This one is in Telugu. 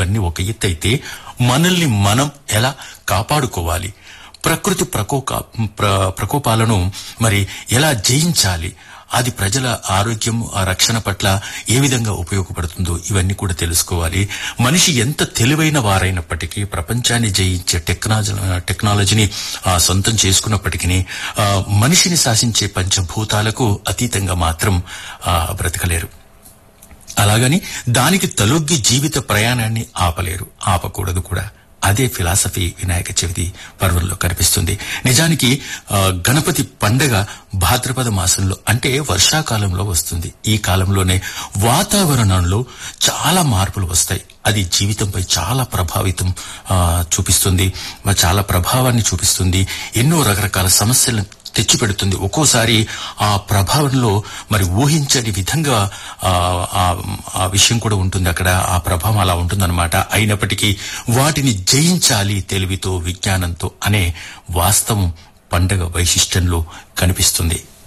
ఇవన్నీ ఒక ఎత్తు అయితే మనల్ని మనం ఎలా కాపాడుకోవాలి ప్రకృతి ప్రకోక ప్ర- ప్రకోపాలను మరి ఎలా జయించాలి అది ప్రజల ఆరోగ్యం ఆ రక్షణ పట్ల ఏ విధంగా ఉపయోగపడుతుందో ఇవన్నీ కూడా తెలుసుకోవాలి మనిషి ఎంత తెలివైన వారైనప్పటికీ ప్రపంచాన్ని జయించే టెక్నాలజీ టెక్నాలజీని ఆ, సొంతం చేసుకున్నప్పటికీ ఆ, మనిషిని శాసించే పంచభూతాలకు అతీతంగా మాత్రం ఆ, బ్రతకలేరు అలాగని దానికి తలొగ్గి జీవిత ప్రయాణాన్ని ఆపలేరు ఆపకూడదు కూడా అదే ఫిలాసఫీ వినాయక చవితి పర్వంలో కనిపిస్తుంది నిజానికి ఆ, గణపతి పండగ భాద్రపద మాసంలో అంటే వర్షాకాలంలో వస్తుంది ఈ కాలంలోనే వాతావరణంలో చాలా మార్పులు వస్తాయి అది జీవితంపై చాలా ప్రభావితం ఆ, చూపిస్తుంది మరి చాలా ప్రభావాన్ని చూపిస్తుంది ఎన్నో రకరకాల సమస్యలను తెచ్చిపెడుతుంది ఒక్కోసారి ఆ ప్రభావంలో మరి ఊహించని విధంగా ఆ, ఆ ఆ విషయం కూడా ఉంటుంది అక్కడ ఆ ప్రభావం అలా ఉంటుందన్నమాట అయినప్పటికీ వాటిని జయించాలి తెలివితో విజ్ఞానంతో అనే వాస్తవం పండగ వైశిష్టంలో కనిపిస్తుంది